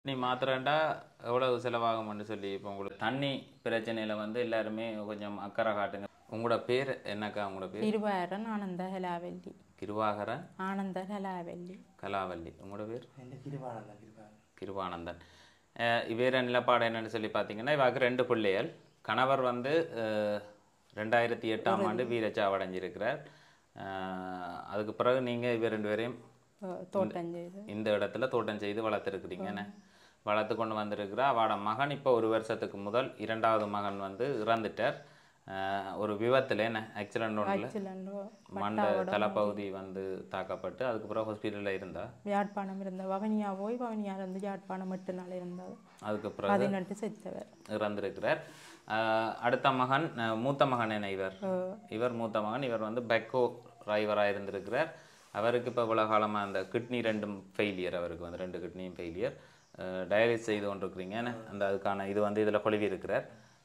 நீ மாத்திரண்டா எவ்வளவு செலவாகும்னு சொல்லி இப்போ உங்களுக்கு தண்ணி பிரச்சனையில வந்து எல்லாருமே கொஞ்சம் அக்கறை காட்டுங்க உங்களோட பேர் என்னக்கா உங்களோட பேர் തിരുവാരൻ ആനന്ദ ഹലാവല്ലി கிருவாகர ആനന്ദ ഹലാവല്ലി கலாவல்லி உங்களோட பேர் എൻ്റെ കിരുവാണെന്ന് കിരുവാണ് கிருவானந்தன் அஹ் இவேற நிலப்பாடு என்னன்னு சொல்லி பார்த்தீங்கன்னா இவாக்கு ரெண்டு பிள்ளைகள் கணவர் வந்து அஹ், ரெண்டாயிரத்தி எட்டாம் ஆண்டு வீரச்சாவடைஞ்சிருக்கிறார் அஹ், அதுக்கு பிறகு நீங்கள் இவ ரெண்டு பேரையும் തോട്ടം ചെയ്ത് இந்த இடத்துல தோட்டம் செய்து வளர்த்துருக்குறீங்க என்ன வளர்த்து கொண்டு வந்திருக்கிறா அவட மகன் இப்போ ஒரு வருஷத்துக்கு முதல் இரண்டாவது மகன் வந்து இறந்துட்டார் அஹ், ஒரு விபத்தில் என்ன ஆக்சிடென்ட் ஒன்றில் ആക്സിഡന്റ് மண்டை தலைப்பகுதி வந்து தாக்கப்பட்டு அதுக்கு பிறகு ஹாஸ்பிட்டலில் இருந்தா யாழ்ப்பாணம் இருந்த வவனியா போய் வவனியா இருந்து யாழ்ப்பாணம் எட்டு நாள் இருந்தது அதுக்கு பிறகு பதினெட்டு செத்தவர் இறந்திருக்கிறார் அஹ் அடுத்த மகன் அஹ் மூத்த மகன் என்ன இவர் இவர் மூத்த மகன் இவர் வந்து பெக்கோ டிரைவராக இருந்திருக்கிறார் அவருக்கு இப்போ இவ்வளோ காலமாக அந்த கிட்னி ரெண்டும் ஃபெயிலியர் அவருக்கு வந்து ரெண்டு கிட்னியும் ஃபெயிலியர் டயாலிஸ் செய்து கொண்டிருக்கிறீங்க என்ன? அந்த அதுக்கான இது வந்து இதில் கொழுவி இருக்கிறார்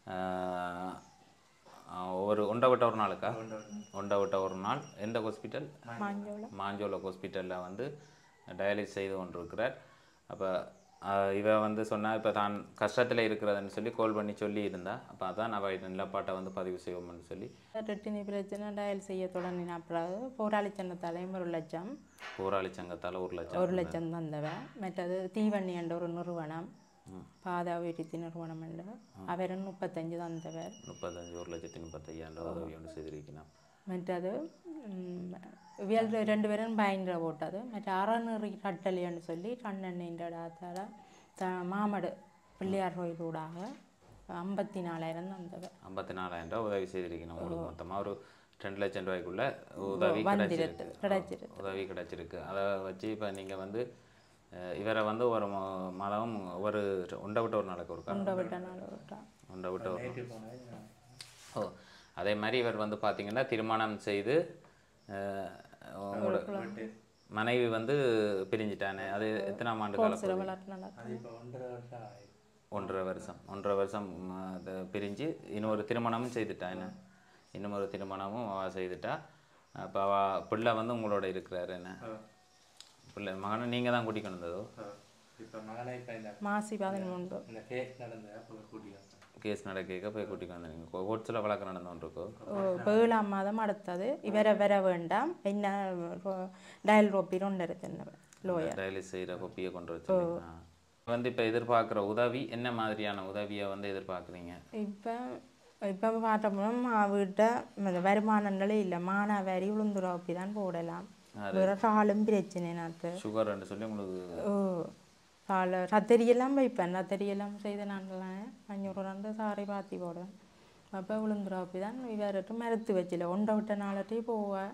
அஹ் அஹ் ஒரு ஒன்றை விட்ட ஒரு நாளுக்கா ஒன்றை விட்ட ஒரு நாள் எந்த ஹாஸ்பிட்டல் மாஞ்சோளம் மாஞ்சோல ஹாஸ்பிட்டலில் வந்து டயாலிஸ் செய்து கொண்டிருக்கிறார் அப்போ இவ வந்து சொன்னா இப்போ தான் கஷ்டத்தில் இருக்கிறதுன்னு சொல்லி கால் பண்ணி சொல்லி இருந்தா அப்போ அதான் அவள் நிலப்பாட்டை வந்து பதிவு செய்வோம்னு சொல்லி ரெட்டினி பிரச்சனை டயல் செய்ய தொடங்கின பிறகு போராளி சன்னத்தாலையும் ஒரு லட்சம் போராளி சங்கத்தால் ஒரு லட்சம் ஒரு லட்சம் தந்தவன் மற்றது தீவண்ணி என்ற ஒரு நிறுவனம் பாதாவிருத்தி நிறுவனம் என்ற அவரும் முப்பத்தஞ்சு தந்தவர் முப்பத்தஞ்சு ஒரு லட்சத்தி முப்பத்தையாயிரம் ரூபா உதவி ஒன்று செய்திருக்கணும் மற்றது ம், இவியல் ரெண்டு பேரும் பயங்கர போட்டது மற்ற அறநெறி கட்டளைன்னு சொல்லி கண்ணெண்ணின்ற இடத்துல த மாமடு பிள்ளையார் கோயிலூடாக ஐம்பத்தி நாலாயிரம் தந்தவர் ஐம்பத்தி நாலாயிரம் ரூபா உதவி செய்திருக்கணும் உங்களுக்கு மொத்தமாக ஒரு ரெண்டு லட்சம் ரூபாய்க்குள்ள உதவி வந்திருக்கு கிடைச்சிருக்கு கிடைச்சிருக்கு உதவி கிடைச்சிருக்கு அதை வச்சு இப்போ நீங்கள் வந்து அஹ், இவரை வந்து ஒரு ம- மாதம் ஒரு ஒன்றை விட்டு ஒரு நாளைக்கு ஒருக்கா உண்டை விட்ட நாள் விட்டா ஒன்றை விட்டு ஒரு நைட்டு போனது ஓ அதே மாதிரி இவர் வந்து பார்த்தீங்கன்னா திருமணம் செய்து அஹ், உங்களோட மனைவி வந்து பிரிஞ்சிட்டானே அது எத்தனாம் ஆண்டு கால சில விளையாட்டு நடக்கும் அது இப்போ ஒன்றரை வருஷம் ஆயிடுச்சு ஒன்றரை வருஷம் ஒன்றரை வருஷம் ம், அது பிரிஞ்சு இன்னொரு திருமணமும் செய்துட்டா என்ன இன்னும் ஒரு திருமணமும் அவ செய்துட்டா அப்போ அவ பிள்ளை வந்து உங்களோட இருக்கிறாரு என்ன பிள்ளை மகனை நீங்கள் தான் கூட்டிக் கொண்டு வந்ததோ இப்போ மகனை இப்போ இந்த மாசி பதினொன்று இந்த கேஸ் நடந்த அப்போ கூட்டிட்டு வந்தேன் கேஸ் நடக்க போய் கூட்டிக் வந்தீங்க கோட்ஸில் வழக்கு நடந்து கொண்டிருக்கோ ஏழாம் மாதம் அடுத்தது இவரை வர வேண்டாம் என்ன டயல் ரோப்பி ஒன்று இருக்குன்னு லோயர் டயாலிஸ் செய்கிற கொப்பியை கொண்டு வச்சுருக்கீங்க வந்து இப்போ எதிர்பார்க்குற உதவி என்ன மாதிரியான உதவியை வந்து எதிர்பார்க்குறீங்க இப்போ இப்போ பார்த்தோம்னா வீட்டை இந்த வருமானங்களே இல்லை மானா வரி உளுந்துரோப்பி தான் போடலாம் வேற காலும் பிரச்சனை நாத்து சுகர்ன்னு சொல்லி உங்களுக்கு ஓ கால ரத்தரியெல்லாம் வைப்பேன் ரத்தரியெல்லாம் செய்த நான்லாம் அஞ்சூறு ரெண்டு சாரி பாத்தி போடுவேன் அப்போ உளுந்துரோப்பி தான் வேறட்டு மறுத்து வச்சில ஒன்றை விட்ட நாளட்டி போவேன்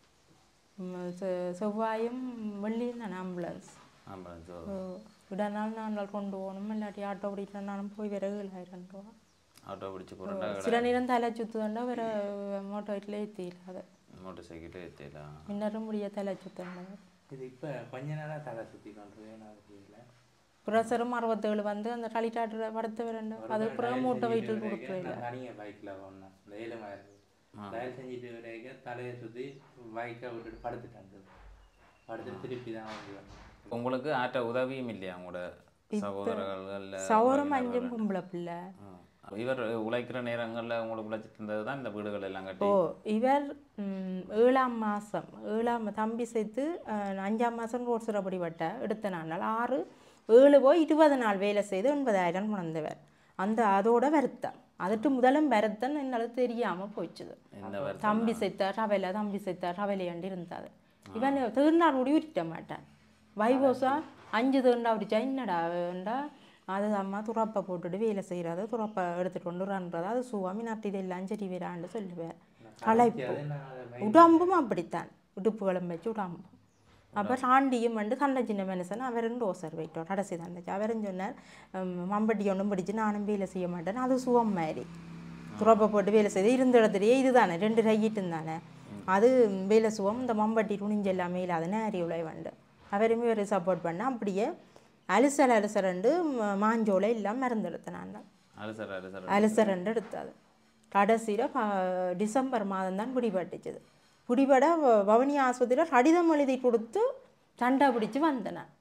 ம், செ- செவ்வாயும் வெள்ளியும் தானே ஆம்புலன்ஸ் ஆம்புலன்ஸ் ஓ விடனாலும் நாங்கள் கொண்டு போகணும் இல்லாட்டி ஆட்டோ பிடிக்கலனாலும் போய் வேற ஏழாயிரம் ரூபா ஆட்டோ பிடிச்சி போகிறோம்னா சில நேரம் தலை சுத்துதண்டா வேற மோட்டோ வீட்டில் ஏற்றி இல்லாத மோட்டர் சைக்கிள் ஏற்றலாம் முன்னரும் முடிய தலை சுத்தண்டா இது இப்போ கொஞ்ச நாளாக தலை சுற்றி கொண்டு நான் தெரியல ப்ரெஷரும் அறுபத்தேழு வந்து அந்த களிட்டாட்டு படுத்த வரண்டு அது பிறகு மூட்டை வீட்டில் கொடுக்குறேன் நான் தனியாக பைக்கில் போனேன் இந்த ஏலமாயிரம் டயல் செஞ்சுட்டு வரைக்கும் தலையை சுற்றி பைக்கை விட்டுட்டு படுத்துட்டாங்க படுத்துட்டு திருப்பி தான் வந்து வந்தேன் உங்களுக்கு ஆட்ட உதவியும் இல்லையா உங்களோட சகோதரர்கள் சவரம் அஞ்சும் பொம்பளை பிள்ளை இவர் உழைக்கிற நேரங்களில் உங்களுக்கு உழைச்சிட்டு இருந்தது தான் இந்த வீடுகள் எல்லாம் கட்டி ஓ இவர் ம், ஏழாம் மாதம் ஏழாம் தம்பி சேர்த்து அஹ், அஞ்சாம் மாதம் ரோட் சுரப்படி வட்ட எடுத்த நாள் ஆறு ஏழு போய் இருபது நாள் வேலை செய்து எண்பதாயிரம் கொண்டவர் அந்த அதோட வருத்தம் அதுட்டு முதலும் வருத்தம் என்னாலும் தெரியாமல் போச்சுது இந்த வருஷம் தம்பி செத்தார் ரவையில தம்பி செத்தார் ரவையிலேண்டு இருந்தாது இவன் தேர்ந்தாள் முடி உரிட்ட மாட்டான் வைபோசா அஞ்சு தேர்ண்டா உரிச்சா என்னடாண்டா அது அம்மா துறப்பை போட்டுட்டு வேலை செய்கிறது துறப்பை எடுத்துட்டு கொண்டு ரன்றது அது சுவாமி நட்டில் எல்லாம் சரி வீரான்னு சொல்லுவேன் களைப்பு அது நான் அதை உடம்பும் அப்படித்தான் இடுப்புகளும் வச்சு உடம்பு அப்போ சாண்டியும் வந்து தண்டை சின்ன மனுஷன் அவரும் ரோசர் வைட்டோம் கடைசி தண்டச்சு அவரும் சொன்னார் "உம், மம்பட்டி ஒன்றும் பிடிச்சு நானும் வேலை செய்ய மாட்டேன் அது சுகம் மாதிரி துறப்பை போட்டு வேலை செய்து இருந்த இடத்துலயே இதுதானே ரெண்டு ரையிட்டும் தானே அது வேலை சுகம் இந்த மம்பட்டி துணிஞ்சு எல்லாமே இல்லாத நேரி உழை வண்டு அவருமே ஒரு சப்போர்ட் பண்ண அப்படியே அலிசல் அலிசரண்டு மாஞ்சோலை எல்லாம் மறந்தெடுத்தேன் அலுசர் அலுசர் அலசரண்டு எடுத்தது கடைசியில் டிசம்பர் மாதம் தான் பிடிபட்டுச்சுது பிடிபட வ- வவுனி ஆஸ்பத்திரியில் கடிதம் எழுதி கொடுத்து சண்டை பிடிச்சி வந்தேன்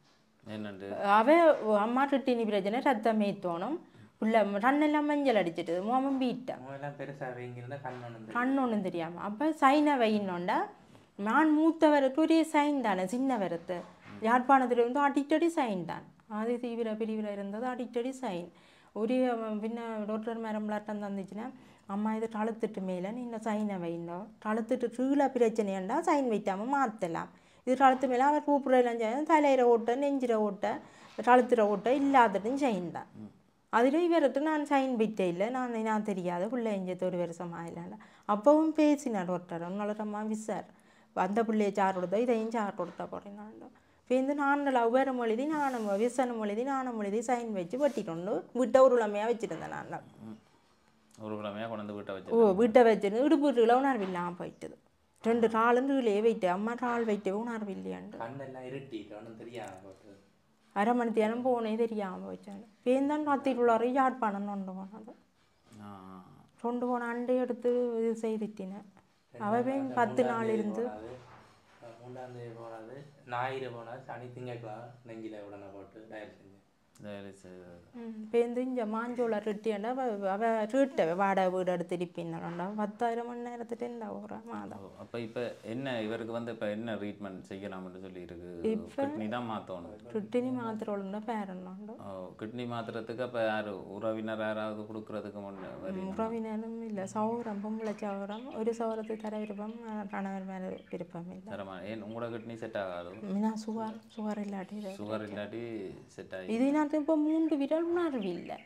என்னண்டு அவ அம்மா கிட்டினி பிரச்சனை ரத்தம் ஏத்தோணும் பிள்ளை கண்ணெல்லாம் மஞ்சள் அடிச்சிட்டு மோமம் பீட்டான் அவங்க எல்லாம் பெருசா வைங்கிருந்தா கண் ஒன்று கண் ஒன்றும் தெரியாம அப்போ சைனை வையினோண்டா நான் மூத்தவருக்கு ஒரே சைன் தானே சின்னவரத்து யாழ்ப்பாணத்தில் இருந்து அடிக்கடி சைன் தான் ஆதி தீவிர பிரிவில் இருந்தது அடிக்கடி சைன் ஒரு அவன் பின்ன டாக்டர் மேரம் விளாட்டம் தந்துச்சுன்னா அம்மா இது கழுத்துட்டு மேலே நீ இந்த சைனை வைந்தோ கழுத்துட்டு கீழே பிரச்சனையாண்டா சைன் வைக்காமல் மாற்றலாம் இது கழுத்து மேலே அவர் கூப்பிடலாம் செய்யும் தலையில ஓட்ட நெஞ்சிர ஓட்ட கழுத்துற ஓட்ட இல்லாததும் சைன் தான் அதில் இவர்கிட்ட நான் சைன் விட்டே இல்லை நான் நான் தெரியாது பிள்ளை எஞ்சத்து ஒரு வருஷம் ஆகல அப்பவும் பேசினார் ஒருத்தர் உங்களோடம்மா விசார் அந்த பிள்ளையை சார் கொடுத்தா இதையும் சார் கொடுத்தா போறேன் பேருந்து நான் லவ்வேரம் எழுதி நானும் விசனம் எழுதி நானும் எழுதி சைன் வச்சு வெட்டிட்டு விட்ட ஒரு உளமையாக வச்சுருந்தேன் நான் ம். ஒரு கிழமையாக கொண்டு வந்து வீட்டை ஓ வச்சு வீட்டை வச்சிருந்து இடுப்பு வீட்டுல உணர்வு இல்லாமல் போயிட்டது ரெண்டு நாளும் கீழே வைட்டு அம்மா நாள் வைட்டு உணர்வு இல்லையாண்டு கண்ணெல்லாம் இருட்டிட்டு ஒன்றும் தெரியாம போட்டு அரை மணி தியானம் போனே தெரியாமல் வச்சாங்க பேந்தான் ராத்திரிக்குள்ளார யாழ்ப்பாணம் கொண்டு போனது ஆ கொண்டு போன அண்டை எடுத்து இது செய்துட்டினேன் அவன் பத்து நாள் இருந்து போனது மூன்றாம் தேதி போனது ஞாயிறு போனது சனி திங்கட்கிழமை நெஞ்சில உடனே போட்டு டயல் செஞ்சேன் சரி சரி பேருந்து இங்கே மாஞ்சோள ரிட்டியாண்டா அவ ரீட்டை வாடகை வீடு எடுத்து இருப்பின்னாண்டா பத்தாயிரம் மணி நேரத்துட்டு என்ன ஒரு மாதம் அப்போ இப்போ என்ன இவருக்கு வந்து இப்போ என்ன ட்ரீட்மெண்ட் செய்யலாம்னு சொல்லி இருக்கு கிட்னி தான் மாற்றணும் ரிட்டினி மாத்திரோளுன்னா பேரண்ணாண்டா கிட்னி மாத்துறதுக்கு அப்போ யார் உறவினர் யாராவது கொடுக்கறதுக்கு முன்னே வரி உறவினரும் இல்லை சௌரம் பொம்பளை சௌரம் ஒரு சௌரத்தை தர விருப்பம் கணவர் மேலே விருப்பம் இல்லை தரமா ஏன் உங்களோட கிட்னி செட் ஆகாது நான் சுகர் சுகர் இல்லாட்டி இது. சுகர் இல்லாட்டி செட் ஆகி இது நான் இப்போ மூன்று விரல் உணர்வு இல்லை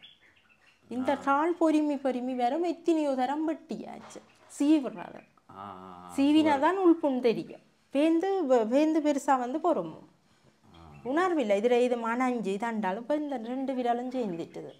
இந்த கால் பொறுமி பொறுமி வரும் எத்தனையோ தரம் வெட்டியாச்சு சீவுறது ஆ சீவினா தான் உள்புண் தெரியும் பேந்து வ- பேந்து பெருசாக வந்து பொறுமும் உணர்வு இல்லை இதில் இது மனஞ்சு தண்டாலும் இப்போ இந்த ரெண்டு விரலும் சேர்ந்துட்டுது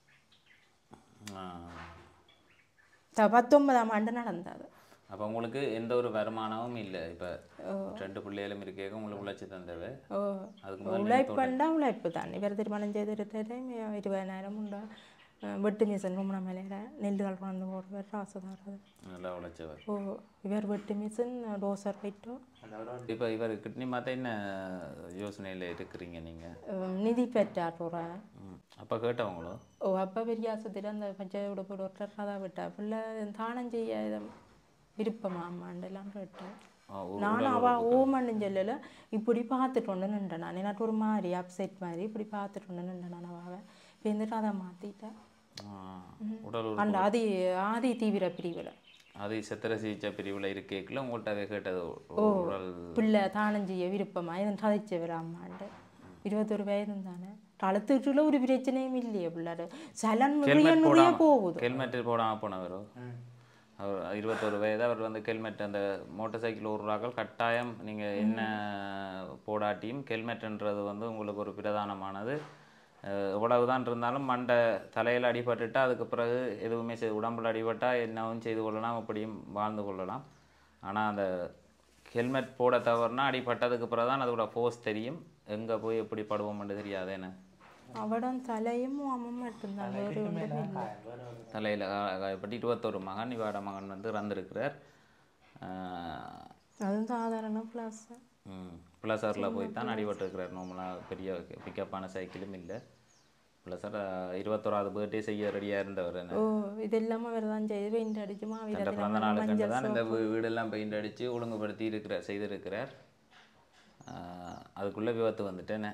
ஆ த- பத்தொன்பதாம் ஆண்டு நடந்தது அப்போ உங்களுக்கு எந்த ஒரு வருமானமும் இல்லை இப்போ ரெண்டு பிள்ளைகளும் இருக்கேங்க உங்களுக்கு உழைச்சி தந்தவை ஓ அதுக்கு முதல்ல உழைப்புண்டா உழைப்பு தான் இவர் திருமணம் செய்திருக்கிற இருபதாயிரம் உண்டா அஹ் வெட்டு மிஷின் கும்பண மேலையில நெல்லுகள் கொண்டு போடுவார் ராசதாரது நல்லா உழைச்சவர் ஓ இவர் வெட்டு மிஷின் டோசர் போயிட்டோம் அந்த ஒரு இப்போ இவர் கிட்னி மாற்ற என்ன யோசனையில் இருக்கிறீங்க நீங்கள் நிதி பெற்றார் ஒரு அப்போ கேட்டவங்களோ ஓ அப்போ பெரியாசத்தில் அந்த பச்சை உடுப்பு டாக்டர் கதை விட்டா பிள்ளை தானம் செய்ய இது விருப்பமா அம்மாண்டெல்லாம் கேட்டேன் ஆ, ஒரு நானும் அவ ஓமன்னு சொல்லல இப்படி பார்த்துட்டு ஒன்று நின்றேன் நான் எனக்கு ஒரு மாதிரி அப்செட் மாதிரி இப்படி பார்த்துட்டு ஒன்று நின்றேன் நான் அவ இப்போ இருந்துட்டு அதை மாற்றிட்டேன் ஆ, உடல் உறுப்பு அந்த ஆதி ஆதி தீவிர பிரிவில் அது சித்திர சிகிச்சை பிரிவில் இருக்கேக்குள்ள உங்கள்கிட்ட அதை கேட்டது உடல் பிள்ளை தானம் செய்ய விருப்பமா இது கதைச்சவர் அம்மாண்டு இருபத்தொரு வயது தானே கழுத்துட்டுல ஒரு பிரச்சனையும் இல்லையே பிள்ளாரு சலன் நிறைய ஹெல்மெட் நிறைய போடாம போகுது ஹெல்மெட் போடாமல் போனவரோ அவர் இருபத்தொரு வயது அவர் வந்து ஹெல்மெட் அந்த மோட்டார் சைக்கிள் ஓடுறாக்கள் கட்டாயம் நீங்கள் என்ன போடாட்டியும் ஹெல்மெட்ன்றது வந்து உங்களுக்கு ஒரு பிரதானமானது அஹ் எவ்வளவுதான் இருந்தாலும் மண்டை தலையில் அடிபட்டுட்டா அதுக்கு பிறகு எதுவுமே செய்து உடம்புல அடிபட்டா என்னவும் செய்து கொள்ளலாம் அப்படியும் வாழ்ந்து கொள்ளலாம் ஆனால் அந்த ஹெல்மெட் போட தவறுனா அடிபட்டதுக்கு பிறகு தான் அதோட ஃபோர்ஸ் தெரியும் எங்கே போய் எப்படி படுவோம்னு தெரியாது என்ன அவடம் தலையும் அம்மா மட்டும்தான் வேறு ஒன்றும் இல்லை வேற ஒரு தலையில் காயப்பட்டு இருபத்தொரு மகன் இவாட மகன் வந்து இறந்துருக்கிறார் அதுவும் சாதாரண ப்ளஸ் பிளஸரில் போய் தான் அடிபட்டிருக்கிறார் நார்மலாக பெரிய பிக்கப்பான சைக்கிளும் இல்லை பிளஸர் இருபத்தோராவது பர்த்டே செய்ய ரெடியாக இருந்தவர் என்ன ஓ இதெல்லாம் அவர் தான் செய்து பெயிண்ட் அடிச்சு தன் மாவீரத்தில் பிறந்த நாளுக்கு தான் இந்த வீ- வீடெல்லாம் பெயிண்ட் அடித்து ஒழுங்குபடுத்தி இருக்கிறார் செய்திருக்கிறார் ஆஹ் அதுக்குள்ளே விபத்து வந்துட்டேனே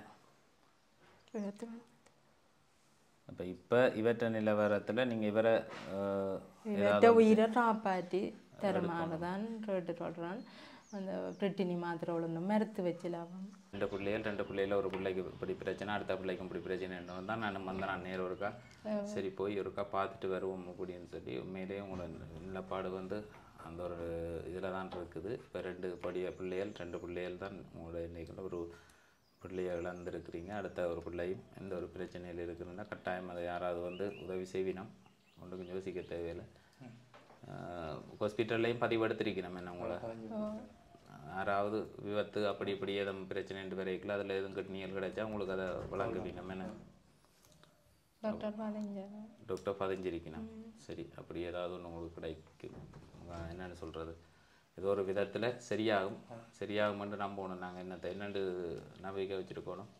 அப்போ இப்போ இவற்ற நிலவரத்தில் நீங்கள் இவரை ஆஹ், இவற்ற உயிரை காப்பாற்றி தரமாக தான் கேட்டு சொல்கிறான் அந்த பிரிட்டினி மாத்திரை ஒழுங்கு மறுத்து வச்சிலாவும் ரெண்டு பிள்ளைகள் ரெண்டு பிள்ளையில ஒரு பிள்ளைக்கு இப்படி பிரச்சனை அடுத்த பிள்ளைக்கும் இப்படி பிரச்சனை தான் நான் வந்து நான் நேரம் இருக்கா சரி போய் ஒருக்கா பார்த்துட்டு வருவோம் அப்படின்னு சொல்லி உண்மையிலேயே உங்களோட நிலப்பாடு வந்து அந்த ஒரு இதில் தான் இருக்குது இப்போ ரெண்டு படிய பிள்ளைகள் ரெண்டு பிள்ளைகள் தான் உங்களோட இன்னைக்கு ஒரு பிள்ளையை இழந்திருக்கிறீங்க அடுத்த ஒரு பிள்ளையும் எந்த ஒரு பிரச்சனையில் இருக்குதுன்னா கட்டாயம் அதை யாராவது வந்து உதவி செய்வினோம் ஒன்றுக்கும் யோசிக்க தேவையில்லை ஹாஸ்பிட்டல்லையும் பதிவெடுத்திருக்கணும் என்ன உங்களை யாராவது விபத்து அப்படி இப்படி எதுவும் பிரச்சனை வரைக்கும் அதில் எதுவும் கிட்னியல் கிடைச்சா உங்களுக்கு அதை வழங்குவீங்க என்ன டாக்டர் பாலஞ்சர் டாக்டர் பதிஞ்சிருக்கணும் சரி அப்படி ஏதாவது ஒன்று உங்களுக்கு கிடைக்கும் உங்க என்னன்னு சொல்கிறது ஏதோ ஒரு விதத்தில் சரியாகும் சரியாகும்னு நம்பணும் நாங்கள் என்னத்தை என்னண்டு நம்பிக்கை வச்சுருக்கணும்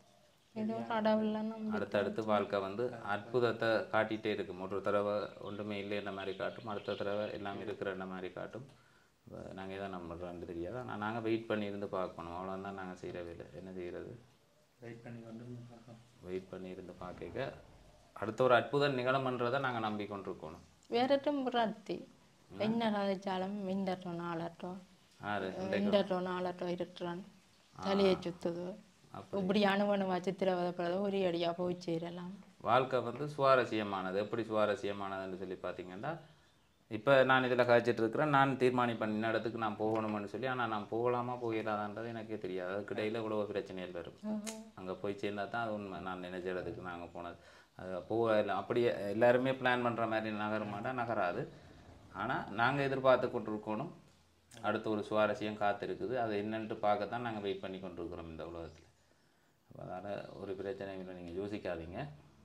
இது ஒரு கடவுள்ல நம்பி அடுத்தடுத்து வாழ்க்கை வந்து அற்புதத்தை காட்டிகிட்டே இருக்கும் ஒரு தடவை ஒன்றுமே இல்லைன்ற மாதிரி காட்டும் அடுத்த தடவை எல்லாம் இருக்கிற மாதிரி காட்டும் நாங்கள் எதை நம்புறோன்னு தெரியாது ஆனால் நாங்கள் வெயிட் பண்ணி இருந்து பார்க்கணும் அவ்வளோதான் நாங்கள் செய்கிற வேலை என்ன செய்கிறது வெயிட் பண்ணி கொண்டு பார்க்கலாம் வெயிட் பண்ணி இருந்து பார்க்க அடுத்த ஒரு அற்புதம் நிகழும்ன்றதை நாங்கள் நம்பிக்கொண்டிருக்கணும் வேறட்டும் புறாத்தி என்ன கதைச்சாலும் மிண்டட்டும் நாளட்டும் ஆறு மிண்டட்டும் நாளட்டும் இருட்டுறான் தலையை சுத்துது இப்படி அணுவணுவா சித்திரவதைப்படுறது ஒரு அடியா போய் சேரலாம் வாழ்க்கை வந்து சுவாரஸ்யமானது எப்படி சுவாரஸ்யமானதுன்னு சொல்லி பார்த்தீங்கன்னா இப்போ நான் இதில் காய்ச்சிட்டு இருக்கிறேன் நான் தீர்மானிப்பேன் இன்ன இடத்துக்கு நான் போகணும்னு சொல்லி ஆனால் நான் போகலாமா போயிடாதான்றது எனக்கே தெரியாது அதுக்கு இடையில இவ்வளோ பிரச்சனைகள் வரும் அங்கே போய் சேர்ந்தா தான் அது உண்மை நான் நினைச்ச இடத்துக்கு நாங்கள் போனது அது போக இல்லை அப்படியே எல்லாருமே பிளான் பண்ணுற மாதிரி நகர மாட்டா நகராது ஆனால் நாங்கள் எதிர்பார்த்து கொண்டிருக்கணும் அடுத்த ஒரு சுவாரஸ்யம் காத்திருக்குது அது என்னன்ட்டு பார்க்க தான் நாங்கள் வெயிட் பண்ணி கொண்டிருக்கிறோம் இந்த உலகத்தில் அதனால் ஒரு பிரச்சனையும் இல்லை நீங்கள் யோசிக்காதீங்க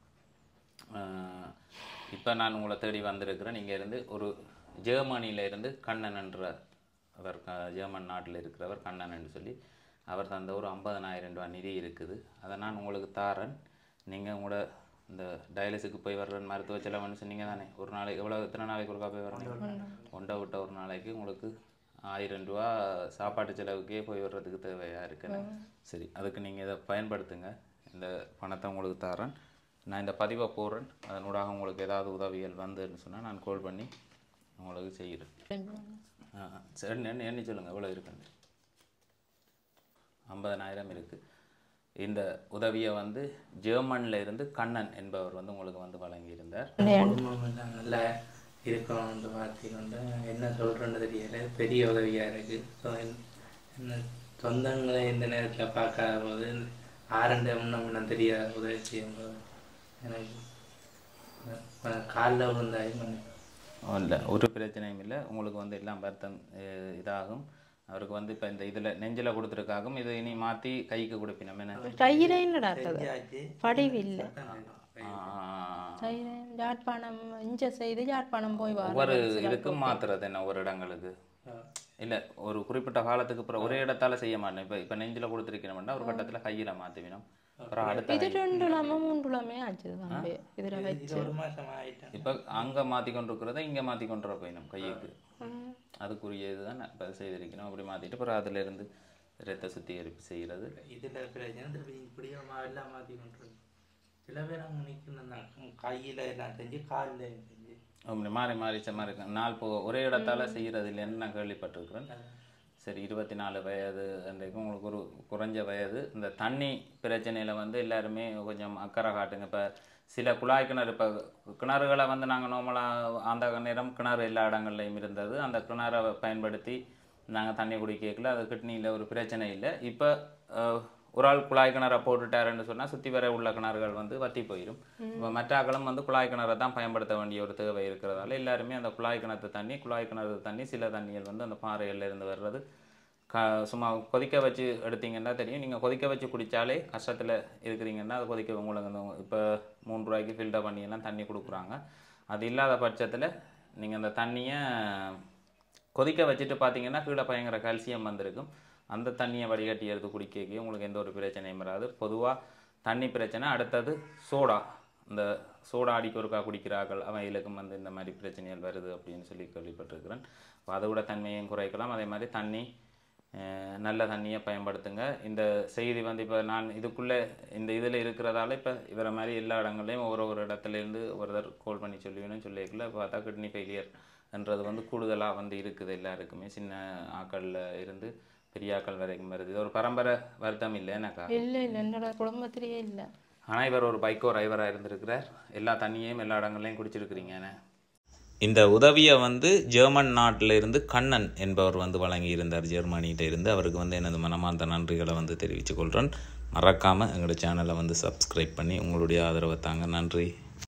இப்போ நான் உங்களை தேடி வந்திருக்கிறேன் இங்க இருந்து ஒரு ஜெர்மனியில இருந்து கண்ணன் என்ற அவர் க- ஜெர்மன் நாட்டில் இருக்கிறவர் கண்ணன் சொல்லி அவர் தந்த ஒரு ஐம்பதனாயிரம் ரூபாய் நிதி இருக்குது அதை நான் உங்களுக்கு தாரேன் நீங்கள் உங்களோட இந்த டயாலிஸுக்கு போய் வர்ற மருத்துவ செலவுன்னு சொன்னீங்க தானே ஒரு நாளைக்கு எவ்வளோ எத்தனை நாளைக்கு ஒருக்கா போய் வரணும் ஒன்றை விட்ட ஒரு நாளைக்கு உங்களுக்கு ஆயிரம் ரூபா சாப்பாட்டு செலவுக்கே போய் வர்றதுக்கு தேவையாக இருக்குன்னு சரி அதுக்கு நீங்கள் இதை பயன்படுத்துங்க இந்த பணத்தை உங்களுக்கு தரேன் நான் இந்த பதிவை போடுறேன் அதனூடாக உங்களுக்கு ஏதாவது உதவிகள் வந்துன்னு சொன்னால் நான் கால் பண்ணி உங்களுக்கு செய்கிறேன் ஆ ஆ. சரி எண்ணி எண்ணி சொல்லுங்கள் எவ்வளோ இருக்குன்னு ஐம்பதனாயிரம் இருக்குது இந்த உதவியை வந்து ஜெர்மன்ல இருந்து கண்ணன் என்பவர் வந்து உங்களுக்கு வந்து வழங்கியிருந்தார் குடும்பம் எல்லாம் நல்லா இருக்கணும்னு பார்த்துக்கொண்டு என்ன சொல்கிறேன்னு தெரியல பெரிய உதவியாக இருக்குது ஸோ என்ன சொந்தங்களை இந்த நேரத்தில் பார்க்காத போது ஆரண்ட முன்னம் முன்னம் தெரியாத உதவி செய்யும்போது எனக்கு அஹ் காலில் விழுந்தாயும் மன்னிப்பு இல்லை ஒரு பிரச்சனையும் இல்லை உங்களுக்கு வந்து எல்லாம் வருத்தம் அஹ், இதாகும் அவருக்கு வந்து இப்போ இந்த இதில் நெஞ்சில் கொடுத்துருக்காகும் இது இனி மாற்றி கைக்கு கொடுப்பினோம் என்ன கையில என்னடா இருக்குது செஞ்சாச்சு படிவு இல்லை ஆ, ஆ, ஆ. கையில யாழ்ப்பாணம் இஞ்ச செய்து யாழ்ப்பாணம் போய் வர ஒவ்வொரு இதுக்கும் மாத்துறது என்ன ஒவ்வொரு இடங்களுக்கு இல்லை ஒரு குறிப்பிட்ட காலத்துக்கு அப்புறம் ஒரே இடத்தால செய்ய மாட்டேன் இப்போ இப்போ நெஞ்சில் கொடுத்துருக்கணும்னா ஒரு கட்டத்தில் கையில் மாற்றுவினோம் அப்புறம் அடுத்த இது ரெண்டுலாம மூன்றுலாமே ஆச்சு தம்பி இதுல இது வச்சு ஒரு மாதம் ஆகிட்டேன் இப்போ அங்கே மாற்றி கொண்டிருக்கிறத இங்கே மாற்றி கொண்டு வர போயிடும் கையுக்கு அதுக்குரிய இதுதான் நான் இப்போ செய்திருக்கணும் அப்படி மாற்றிட்டு அப்புறம் அதுல இருந்து ரத்த சுத்திகரிப்பு செய்கிறது இதில் பிரச்சனை திருப்பி இப்படியே எல்லாம் மாற்றி கொண்டு சில பேர் அங்கே நிற்கணும் தான் கையில் எல்லாம் செஞ்சு காலில் செஞ்சு அப்படி மாறி மாறி செ- மாறி நாள் போ ஒரே இடத்தால செய்கிறது இல்லைன்னு நான் கேள்விப்பட்டிருக்கிறேன் சரி இருபத்தி நாலு வயது அன்றைக்கு உங்களுக்கு ஒரு குறைஞ்ச வயது இந்த தண்ணி பிரச்சனையில் வந்து எல்லாருமே கொஞ்சம் அக்கறை காட்டுங்க இப்போ சில குழாய் கிணறு இப்போ கிணறுகளை வந்து நாங்கள் நார்மலாக அந்த நேரம் கிணறு எல்லா இடங்கள்லையும் இருந்தது அந்த கிணறை பயன்படுத்தி நாங்கள் தண்ணி குடிக்கல அது கிட்னியில் ஒரு பிரச்சனை இல்லை இப்போ ஒரு ஆள் குழாய் கிணறை போட்டுட்டாருன்னு சொன்னால் சுற்றி வர உள்ள கிணறுகள் வந்து வற்றி போயிடும் இப்போ மற்ற ஆக்களும் வந்து குழாய் கிணறை தான் பயன்படுத்த வேண்டிய ஒரு தேவை இருக்கிறதால எல்லாருமே அந்த குழாய் கிணத்து தண்ணி குழாய் கிணறு தண்ணி சில தண்ணிகள் வந்து அந்த பாறைகள்ல இருந்து வர்றது க சும்மா கொதிக்க வச்சு எடுத்தீங்கன்னா தெரியும் நீங்கள் கொதிக்க வச்சு குடித்தாலே கஷ்டத்தில் இருக்கிறீங்கன்னா அது கொதிக்க உங்களுக்கு அந்த இப்போ மூணு ரூபாய்க்கு ஃபில்டர் பண்ணி எல்லாம் தண்ணி கொடுக்குறாங்க அது இல்லாத பட்சத்தில் நீங்கள் அந்த தண்ணியை கொதிக்க வச்சுட்டு பார்த்தீங்கன்னா கீழே பயங்கர கால்சியம் வந்திருக்கும் அந்த தண்ணியை வடிகட்டி எடுத்து குடிக்க உங்களுக்கு எந்த ஒரு பிரச்சனையும் வராது பொதுவாக தண்ணி பிரச்சனை அடுத்தது சோடா இந்த சோடா அடிக்க ஒருக்கா குடிக்கிறார்கள் அவைகளுக்கும் வந்து இந்த மாதிரி பிரச்சனைகள் வருது அப்படின்னு சொல்லி கேள்விப்பட்டிருக்கிறேன் அப்ப அதோட தன்மையையும் குறைக்கலாம் அதே மாதிரி தண்ணி அஹ், நல்ல தண்ணியை பயன்படுத்துங்க இந்த செய்தி வந்து இப்போ நான் இதுக்குள்ளே இந்த இதில் இருக்கிறதால இப்போ இவரை மாதிரி எல்லா இடங்கள்லையும் ஒரு ஒரு இடத்துல இருந்து ஒருத்தர் கால் பண்ணி சொல்லுவேன்னு சொல்லியிருக்கல இப்போ பார்த்தா கிட்னி ஃபெயிலியர் என்றது வந்து கூடுதலாக வந்து இருக்குது எல்லாருக்குமே சின்ன ஆக்களில் இருந்து பெரிய ஆக்கள் வரைக்கும் வருது இது ஒரு பரம்பரை வருத்தம் இல்லை எனக்கா இல்ல இல்ல என்னோட குடும்பத்திலேயே இல்ல ஆனால் இவர் ஒரு பைக்கோ டிரைவராக இருந்திருக்கிறார் எல்லா தண்ணியையும் எல்லா இடங்கள்லையும் குடிச்சிருக்கிறீங்கண்ணே இந்த உதவியை வந்து ஜெர்மன் நாட்டில் இருந்து கண்ணன் என்பவர் வந்து வழங்கியிருந்தார் ஜெர்மனியிட்ட இருந்து அவருக்கு வந்து எனது மனமார்ந்த நன்றிகளை வந்து தெரிவித்துக் கொள்கிறேன் மறக்காமல் எங்களோட சேனலை வந்து சப்ஸ்கிரைப் பண்ணி உங்களுடைய ஆதரவை தாங்க நன்றி